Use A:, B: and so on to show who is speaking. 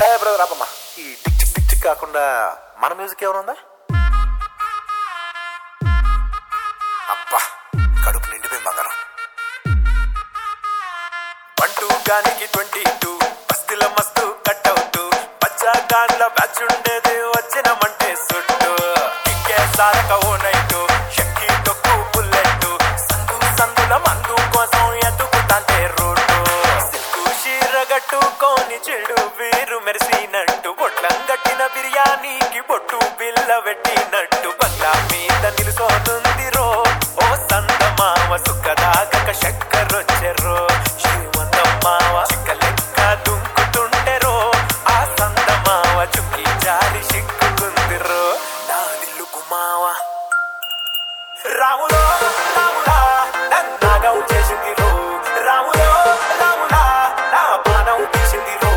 A: ఏ brother ఆపమ్మా ఈ tick tick tick tick కాకుండా మన మ్యూజిక్ ఏమైనా ఉందా అబ్బా కడుపు నిండిపోయి బంగారం
B: పంటూ గానికి ట్వంటీ టూ బస్తిల మస్తు కట్ అవుతూ బచ్చా గాన్ల బ్యాచ్ ఉండేది వచ్చినమంటే సుట్టు కిక్కే సారక ఓ నైటు షక్కి టొక్కు బుల్లెట్ సందు సందుల మందు కోసం ఎదుగుతాంటే రోడ్డు సిల్కు షీర గట్టుకొని చెడు వీరు మెరిసినట్టు పొట్లం గట్టిన బిర్యానీకి బొట్టు బిల్ల పెట్టినట్టు బంగ్లా మీద నిలుసోతుంది రో ఓ సందమావ సుఖదాగక చక్కరొచ్చెరో శ్రీమంతమ్మావ చిక్క లెక్క దుంకుతుంటెరో ఆ సందమావ చుక్కి జారి సిక్కుకుందిరో నా దిల్లు కుమావ రాములో రాములా నన్నాగం చేసింది రో రాములో రాములా నా పానం తీసింది రో